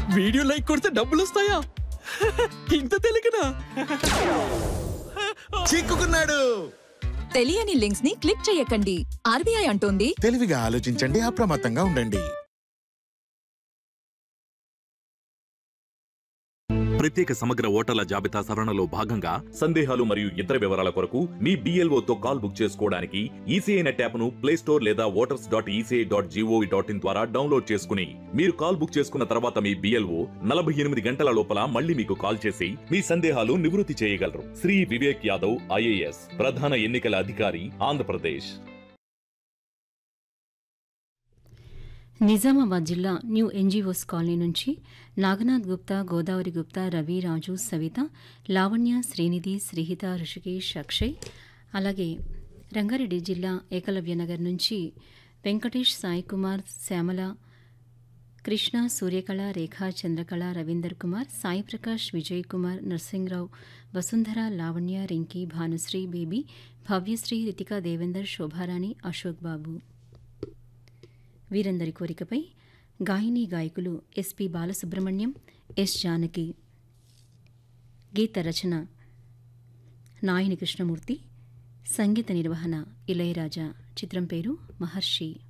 video like కొడితే డబ్బులు వస్తాయా ఇంత తెలియకనా చిక్కుకున్నాడు తెలియని లింక్స్ ని క్లిక్ చేయకండి ఆర్బీఐ అంటోంది తెలివిగా ఆలోచించండి అప్రమత్తంగా ఉండండి ప్రత్యేక సమగ్ర ఓటర్ల జాబితా సవరణలో భాగంగా సందేహాలు మరియు ఇతర వివరాల కొరకు మీ BLO తో కాల్ బుక్ చేసుకోవడానికి ఈసీఐ నెట్ యాప్ను ప్లే స్టోర్ లేదా voters dot ECI dot gov dot in ద్వారా డౌన్లోడ్ చేసుకుని మీరు కాల్ బుక్ చేసుకున్న తర్వాత మీ బిఎల్ఓ నలభై ఎనిమిది గంటల లోపల మళ్ళీ మీకు కాల్ చేసి మీ సందేహాలు నివృత్తి చేయగలరు శ్రీ వివేక్ యాదవ్ ఐఏఎస్ ప్రధాన ఎన్నికల అధికారి ఆంధ్రప్రదేశ్ నిజామాబాద్ జిల్లా న్యూ ఎన్జీఓస్ కాలనీ నుంచి నాగనాథ్ గుప్తా గోదావరి గుప్తా రవి రాజు సవిత లావణ్య శ్రీనిధి శ్రీహిత ఋషికేష్ అక్షయ్ అలాగే రంగారెడ్డి జిల్లా ఏకలవ్యనగర్ నుంచి వెంకటేష్ సాయి కుమార్ శ్యామల కృష్ణ సూర్యకళ రేఖా చంద్రకళ రవీందర్ కుమార్ సాయి ప్రకాష్ విజయ్ కుమార్ నర్సింగ్రావు వసుంధర లావణ్య రింకీ భానుశ్రీ బేబీ భవ్యశ్రీ రితికా దేవేందర్ శోభారాణి అశోక్ బాబు వీరందరి కోరికపై గాయని గాయకులు ఎస్పి బాలసుబ్రహ్మణ్యం ఎస్ జానకి గీత రచన నాయని కృష్ణమూర్తి సంగీత నిర్వహణ ఇళయరాజా చిత్రం పేరు మహర్షి